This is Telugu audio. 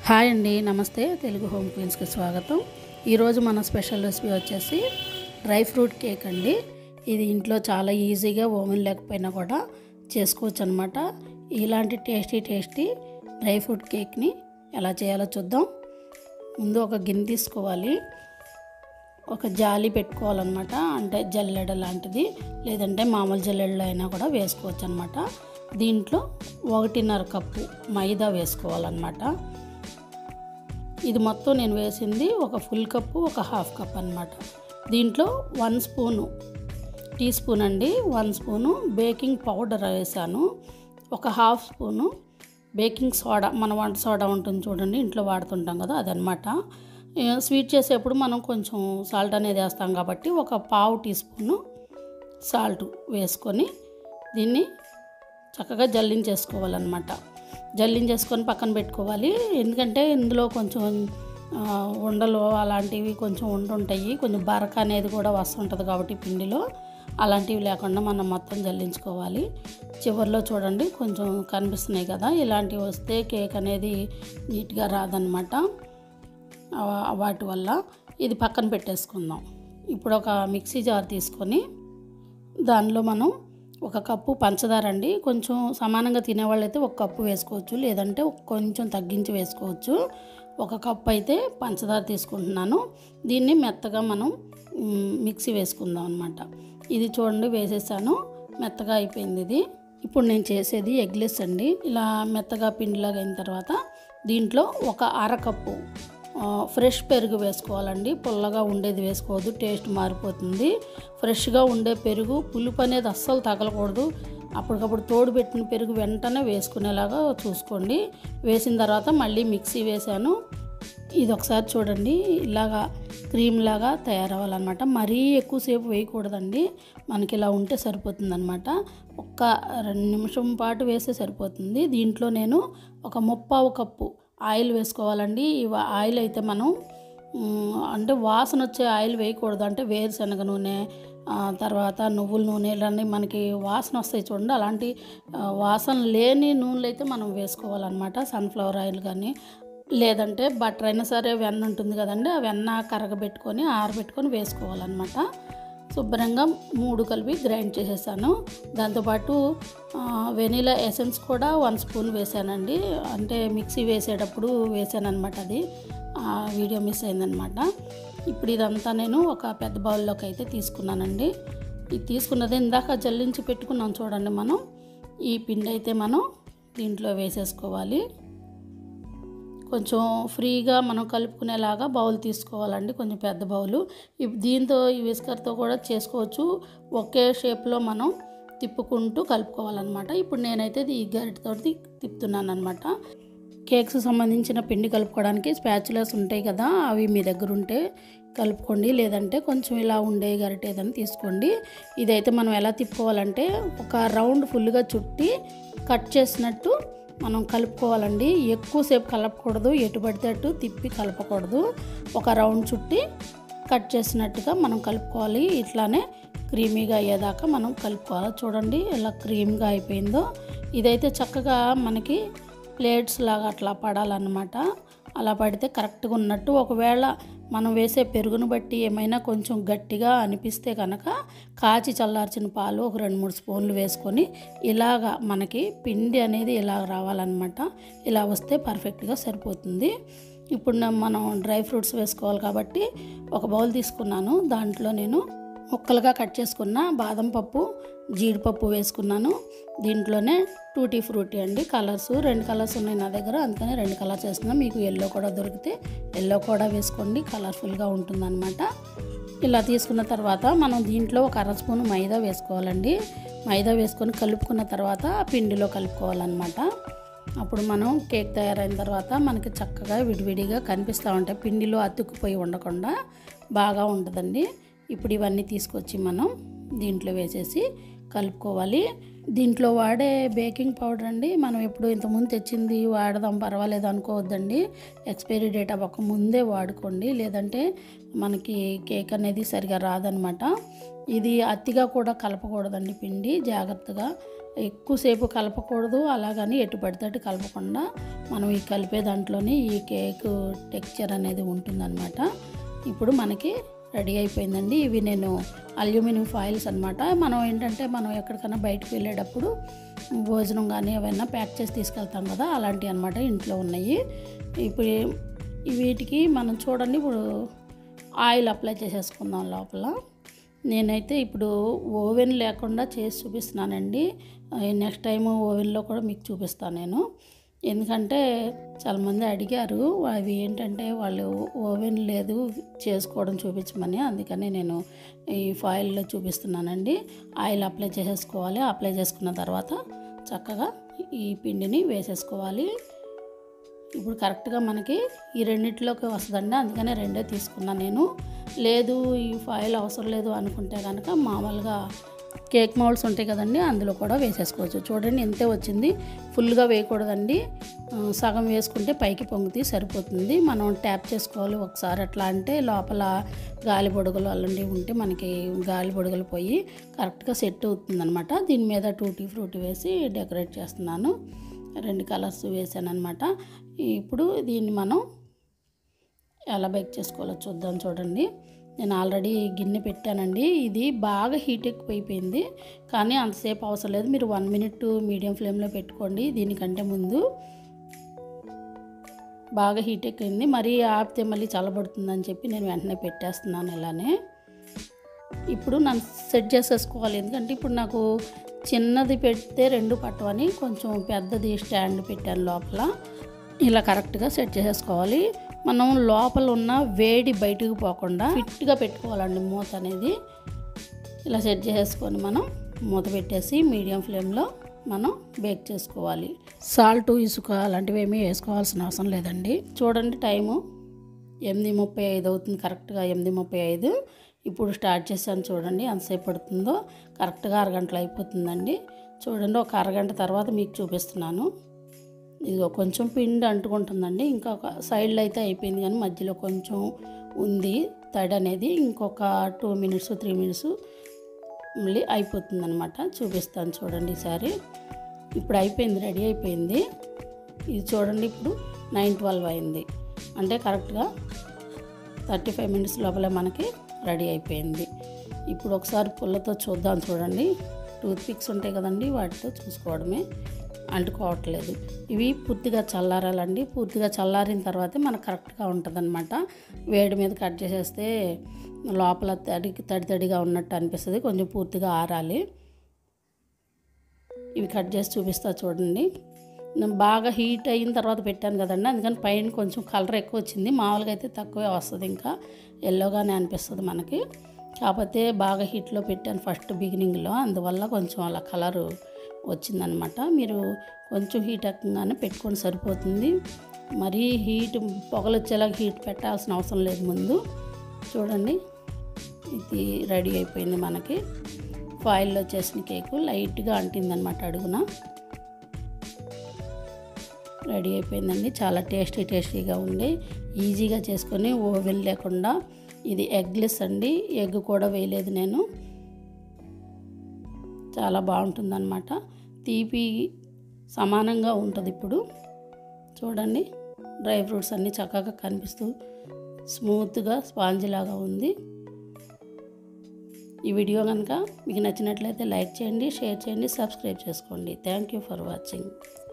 హాయ్ అండి నమస్తే తెలుగు హోమ్ క్వీన్స్కి స్వాగతం ఈరోజు మన స్పెషల్ రెసిపీ వచ్చేసి డ్రై ఫ్రూట్ కేక్ అండి ఇది ఇంట్లో చాలా ఈజీగా ఓవెన్ లేకపోయినా కూడా చేసుకోవచ్చు అనమాట ఇలాంటి టేస్టీ టేస్టీ డ్రై ఫ్రూట్ కేక్ని ఎలా చేయాలో చూద్దాం ముందు ఒక గిన్నె తీసుకోవాలి ఒక జాలి పెట్టుకోవాలన్నమాట అంటే జల్లెడ లాంటిది లేదంటే మామూలు జల్లెడలో అయినా కూడా వేసుకోవచ్చు అనమాట దీంట్లో ఒకటిన్నర కప్పు మైదా వేసుకోవాలన్నమాట ఇది మొత్తం నేను వేసింది ఒక ఫుల్ కప్పు ఒక హాఫ్ కప్ అనమాట దీంట్లో వన్ స్పూను టీ స్పూన్ అండి వన్ స్పూను బేకింగ్ పౌడర్ వేసాను ఒక హాఫ్ స్పూను బేకింగ్ సోడా మన వంట సోడా ఉంటుంది చూడండి ఇంట్లో వాడుతుంటాం కదా అదనమాట స్వీట్ చేసేప్పుడు మనం కొంచెం సాల్ట్ అనేది వేస్తాం కాబట్టి ఒక పావు టీ స్పూను సాల్ట్ వేసుకొని దీన్ని చక్కగా జల్లించేసుకోవాలన్నమాట జల్లించేసుకొని పక్కన పెట్టుకోవాలి ఎందుకంటే ఇందులో కొంచెం ఆ, ఉండలు అలాంటివి కొంచెం ఉంటుంటాయి కొంచెం బరక అనేది కూడా వస్తుంటుంది కాబట్టి పిండిలో అలాంటివి లేకుండా మనం మొత్తం జల్లించుకోవాలి చివరిలో చూడండి కొంచెం కనిపిస్తున్నాయి కదా ఇలాంటివి వస్తే కేక్ అనేది నీట్గా రాదనమాట ఆ- వాటి వల్ల ఇది పక్కన పెట్టేసుకుందాం ఇప్పుడు ఒక మిక్సీ జార్ తీసుకొని దానిలో మనం ఒక కప్పు పంచదార అండి కొంచెం సమానంగా తినేవాళ్ళు అయితే ఒక కప్పు వేసుకోవచ్చు లేదంటే ఒక కొంచెం తగ్గించి వేసుకోవచ్చు ఒక కప్పు అయితే పంచదార తీసుకుంటున్నాను దీన్ని మెత్తగా మనం మ్, మిక్సీ వేసుకుందాం అనమాట ఇది చూడండి వేసేసాను మెత్తగా అయిపోయింది ఇది ఇప్పుడు నేను చేసేది ఎగ్లెస్ అండి ఇలా మెత్తగా పిండిలాగా అయిన తర్వాత దీంట్లో ఒక అరకప్పు ఆ, ఫ్రెష్ పెరుగు వేసుకోవాలండి పుల్లగా ఉండేది వేసుకోవద్దు టేస్ట్ మారిపోతుంది ఫ్రెష్గా ఉండే పెరుగు పులుపు అనేది అస్సలు తగలకూడదు అప్పటికప్పుడు తోడు పెట్టిన పెరుగు వెంటనే వేసుకునేలాగా చూసుకోండి వేసిన తర్వాత మళ్ళీ మిక్సీ వేసాను ఇది ఒకసారి చూడండి ఇలాగా క్రీమ్ లాగా తయారవ్వాలన్నమాట మరీ ఎక్కువసేపు వేయకూడదండి మనకి ఇలా ఉంటే సరిపోతుందన్నమాట ఒక్క రెండు నిమిషం పాటు వేస్తే సరిపోతుంది దీంట్లో నేను ఒక ముప్పావు కప్పు ఆయిల్ వేసుకోవాలండి ఈ వా- ఆయిల్ అయితే మనం మ్, అంటే వాసన వచ్చే ఆయిల్ వేయకూడదు అంటే వేరుశనగ నూనె ఆ, తర్వాత నువ్వుల నూనె ఇలాంటి మనకి వాసన వస్తాయి చూడండి అలాంటి ఆ, వాసన లేని నూనెలు అయితే మనం వేసుకోవాలన్నమాట సన్ఫ్లవర్ ఆయిల్ కానీ లేదంటే బటర్ అయినా సరే వెన్న ఉంటుంది కదండి ఆ వెన్న కరగబెట్టుకొని ఆరబెట్టుకొని వేసుకోవాలన్నమాట శుభ్రంగా మూడు కలిపి గ్రైండ్ చేసేసాను దాంతోపాటు ఆ, వెనీలా ఎసెన్స్ కూడా వన్ స్పూన్ వేసానండి అంటే మిక్సీ వేసేటప్పుడు వేసాను అనమాట అది ఆ వీడియో మిస్ అయిందనమాట ఇప్పుడు ఇదంతా నేను ఒక పెద్ద బౌల్లోకి అయితే తీసుకున్నానండి ఇది తీసుకున్నది ఇందాక జల్లించి పెట్టుకున్నాం చూడండి మనం ఈ పిండి అయితే మనం దీంట్లో వేసేసుకోవాలి కొంచెం ఫ్రీగా మనం కలుపుకునేలాగా బౌల్ తీసుకోవాలండి కొంచెం పెద్ద బౌలు ఇప్- దీంతో ఈ విస్కర్తో కూడా చేసుకోవచ్చు ఒకే షేప్లో మనం తిప్పుకుంటూ కలుపుకోవాలన్నమాట ఇప్పుడు నేనైతే ఇది ఈ గరిటతోటి తిప్పుతున్నాను అనమాట కేక్స్ సంబంధించిన పిండి కలుపుకోవడానికి స్పాచులర్స్ ఉంటాయి కదా అవి మీ దగ్గర ఉంటే కలుపుకోండి లేదంటే కొంచెం ఇలా ఉండే గరిటె ఏదైనా తీసుకోండి ఇదైతే మనం ఎలా తిప్పుకోవాలంటే ఒక రౌండ్ ఫుల్గా చుట్టి కట్ చేసినట్టు మనం కలుపుకోవాలండి ఎక్కువసేపు కలపకూడదు ఎటు పడితే అటు తిప్పి కలపకూడదు ఒక రౌండ్ చుట్టి కట్ చేసినట్టుగా మనం కలుపుకోవాలి ఇట్లానే క్రీమీగా అయ్యేదాకా మనం కలుపుకోవాలి చూడండి ఎలా క్రీమ్గా అయిపోయిందో ఇదైతే చక్కగా మనకి ప్లేట్స్ లాగా అట్లా పడాలన్నమాట అలా పడితే కరెక్ట్గా ఉన్నట్టు ఒకవేళ మనం వేసే పెరుగును బట్టి ఏమైనా కొంచెం గట్టిగా అనిపిస్తే కనుక కాచి చల్లార్చిన పాలు ఒక రెండు మూడు స్పూన్లు వేసుకొని ఇలాగా మనకి పిండి అనేది ఇలా రావాలన్నమాట ఇలా వస్తే పర్ఫెక్ట్గా సరిపోతుంది ఇప్పుడు నా- మనం డ్రై ఫ్రూట్స్ వేసుకోవాలి కాబట్టి ఒక బౌల్ తీసుకున్నాను దాంట్లో నేను ముక్కలుగా కట్ చేసుకున్న బాదం పప్పు జీడిపప్పు వేసుకున్నాను దీంట్లోనే టూటీ ఫ్రూటీ అండి కలర్స్ రెండు కలర్స్ ఉన్నాయి నా దగ్గర అందుకని రెండు కలర్స్ వేసుకున్నాను మీకు ఎల్లో కూడా దొరికితే ఎల్లో కూడా వేసుకోండి కలర్ఫుల్గా ఉంటుందన్నమాట ఇలా తీసుకున్న తర్వాత మనం దీంట్లో ఒక అర స్పూన్ మైదా వేసుకోవాలండి మైదా వేసుకొని కలుపుకున్న తర్వాత ఆ పిండిలో కలుపుకోవాలన్నమాట అప్పుడు మనం కేక్ తయారైన తర్వాత మనకి చక్కగా విడివిడిగా కనిపిస్తూ ఉంటాయి పిండిలో అతుక్కుపోయి ఉండకుండా బాగా ఉంటుందండి ఇప్పుడు ఇవన్నీ తీసుకొచ్చి మనం దీంట్లో వేసేసి కలుపుకోవాలి దీంట్లో వాడే బేకింగ్ పౌడర్ అండి మనం ఎప్పుడు ఇంతకుముందు తెచ్చింది వాడదాం పర్వాలేదు అనుకోవద్దండి ఎక్స్పైరీ డేట్ అవ్వక ముందే వాడుకోండి లేదంటే మనకి కేక్ అనేది సరిగా రాదనమాట ఇది అతిగా కూడా కలపకూడదండి పిండి జాగ్రత్తగా ఎక్కువసేపు కలపకూడదు అలాగని ఎటు పడితే అటు కలపకుండా మనం ఈ కలిపే దాంట్లోనే ఈ కేక్ టెక్చర్ అనేది ఉంటుందన్నమాట ఇప్పుడు మనకి రెడీ అయిపోయిందండి ఇవి నేను అల్యూమినియం ఫాయిల్స్ అనమాట మనం ఏంటంటే మనం ఎక్కడికైనా బయటకు వెళ్ళేటప్పుడు భోజనం కానీ ఏమైనా ప్యాక్ చేసి తీసుకెళ్తాం కదా అలాంటివి అనమాట ఇంట్లో ఉన్నాయి ఇప్పుడు వీటికి మనం చూడండి ఇప్పుడు ఆయిల్ అప్లై చేసేసుకుందాం లోపల నేనైతే ఇప్పుడు ఓవెన్ లేకుండా చేసి చూపిస్తున్నానండి నెక్స్ట్ టైం ఓవెన్లో కూడా మీకు చూపిస్తాను నేను ఎందుకంటే చాలామంది అడిగారు అవి ఏంటంటే వాళ్ళు ఓవెన్ లేదు చేసుకోవడం చూపించమని అందుకని నేను ఈ ఫాయిల్లో చూపిస్తున్నానండి ఆయిల్ అప్లై చేసేసుకోవాలి అప్లై చేసుకున్న తర్వాత చక్కగా ఈ పిండిని వేసేసుకోవాలి ఇప్పుడు కరెక్ట్గా మనకి ఈ రెండిట్లోకి వస్తుందండి అందుకనే రెండే తీసుకున్నాను నేను లేదు ఈ ఫాయిల్ అవసరం లేదు అనుకుంటే కనుక మామూలుగా కేక్ మౌల్డ్స్ ఉంటాయి కదండి అందులో కూడా వేసేసుకోవచ్చు చూడండి ఎంతే వచ్చింది ఫుల్గా వేయకూడదండి ఆ, సగం వేసుకుంటే పైకి పొంగితే సరిపోతుంది మనం ట్యాప్ చేసుకోవాలి ఒకసారి అట్లా అంటే లోపల గాలి బొడుగులు అలాంటివి ఉంటే మనకి గాలి బొడుగులు పోయి కరెక్ట్గా సెట్ అవుతుందన్నమాట దీని మీద టూటీ ఫ్రూటీ వేసి డెకరేట్ చేస్తున్నాను రెండు కలర్స్ వేసాను అనమాట ఇప్పుడు దీన్ని మనం ఎలా బేక్ చేసుకోవాలో చూద్దాం చూడండి నేను ఆల్రెడీ గిన్నె పెట్టానండి ఇది బాగా హీట్ ఎక్కువైపోయింది కానీ అంతసేపు అవసరం లేదు మీరు వన్ మినిట్ మీడియం ఫ్లేమ్లో పెట్టుకోండి దీనికంటే ముందు బాగా హీట్ ఎక్కింది మరీ ఆపితే మళ్ళీ చల్లబడుతుందని చెప్పి నేను వెంటనే పెట్టేస్తున్నాను ఇలానే ఇప్పుడు నన్ను సెట్ చేసేసుకోవాలి ఎందుకంటే ఇప్పుడు నాకు చిన్నది పెడితే రెండు పట్టవని కొంచెం పెద్దది స్టాండ్ పెట్టాను లోపల ఇలా కరెక్ట్గా సెట్ చేసేసుకోవాలి మనం లోపల ఉన్న వేడి బయటకు పోకుండా ఫిట్గా పెట్టుకోవాలండి మూత అనేది ఇలా సెట్ చేసేసుకొని మనం మూత పెట్టేసి మీడియం ఫ్లేమ్లో మనం బేక్ చేసుకోవాలి సాల్ట్ ఇసుక అలాంటివి ఏమీ వేసుకోవాల్సిన అవసరం లేదండి చూడండి టైము ఎనిమిది ముప్పై ఐదు అవుతుంది కరెక్ట్గా ఎనిమిది ముప్పై ఐదు ఇప్పుడు స్టార్ట్ చేశాను చూడండి ఎంతసేపు పడుతుందో కరెక్ట్గా అరగంటలో అయిపోతుందండి చూడండి ఒక అరగంట తర్వాత మీకు చూపిస్తున్నాను ఇదిగో కొంచెం పిండి అంటుకుంటుందండి ఇంకొక సైడ్లో అయితే అయిపోయింది కానీ మధ్యలో కొంచెం ఉంది తడి అనేది ఇంకొక టూ మినిట్స్ త్రీ మినిట్స్ మళ్ళీ అయిపోతుంది అనమాట చూపిస్తాను చూడండి ఈసారి ఇప్పుడు అయిపోయింది రెడీ అయిపోయింది ఇది చూడండి ఇప్పుడు నైన్ ట్వెల్వ్ అయింది అంటే కరెక్ట్గా థర్టీ ఫైవ్ మినిట్స్ లోపలే మనకి రెడీ అయిపోయింది ఇప్పుడు ఒకసారి పుల్లతో చూద్దాం చూడండి టూత్ పిక్స్ ఉంటాయి కదండి వాటితో చూసుకోవడమే అంటుకోవట్లేదు ఇవి పూర్తిగా చల్లారాలండి పూర్తిగా చల్లారిన తర్వాతే మనకు కరెక్ట్గా ఉంటుందన్నమాట వేడి మీద కట్ చేసేస్తే లోపల తడి తడి తడిగా ఉన్నట్టు అనిపిస్తుంది కొంచెం పూర్తిగా ఆరాలి ఇవి కట్ చేసి చూపిస్తా చూడండి నేను బాగా హీట్ అయిన తర్వాత పెట్టాను కదండి అందుకని పైన కొంచెం కలర్ ఎక్కువ వచ్చింది మామూలుగా అయితే తక్కువే వస్తుంది ఇంకా ఎల్లోగానే అనిపిస్తుంది మనకి కాకపోతే బాగా హీట్లో పెట్టాను ఫస్ట్ బిగినింగ్లో అందువల్ల కొంచెం అలా కలరు వచ్చిందనమాట మీరు కొంచెం హీట్ ఎక్కగానే పెట్టుకొని సరిపోతుంది మరీ హీట్ పొగలు వచ్చేలాగా హీట్ పెట్టాల్సిన అవసరం లేదు ముందు చూడండి ఇది రెడీ అయిపోయింది మనకి ఫాయిల్లో చేసిన కేకు లైట్గా అంటిందనమాట అడుగున రెడీ అయిపోయిందండి చాలా టేస్టీ టేస్టీగా ఉంది ఈజీగా చేసుకొని ఓవెన్ లేకుండా ఇది ఎగ్లెస్ అండి ఎగ్ కూడా వేయలేదు నేను చాలా బాగుంటుందన్నమాట తీపి సమానంగా ఉంటుంది ఇప్పుడు చూడండి డ్రై ఫ్రూట్స్ అన్నీ చక్కగా కనిపిస్తూ స్మూత్గా స్పాంజ్ లాగా ఉంది ఈ వీడియో కనుక మీకు నచ్చినట్లయితే లైక్ చేయండి షేర్ చేయండి సబ్స్క్రైబ్ చేసుకోండి థ్యాంక్ యూ ఫర్ వాచింగ్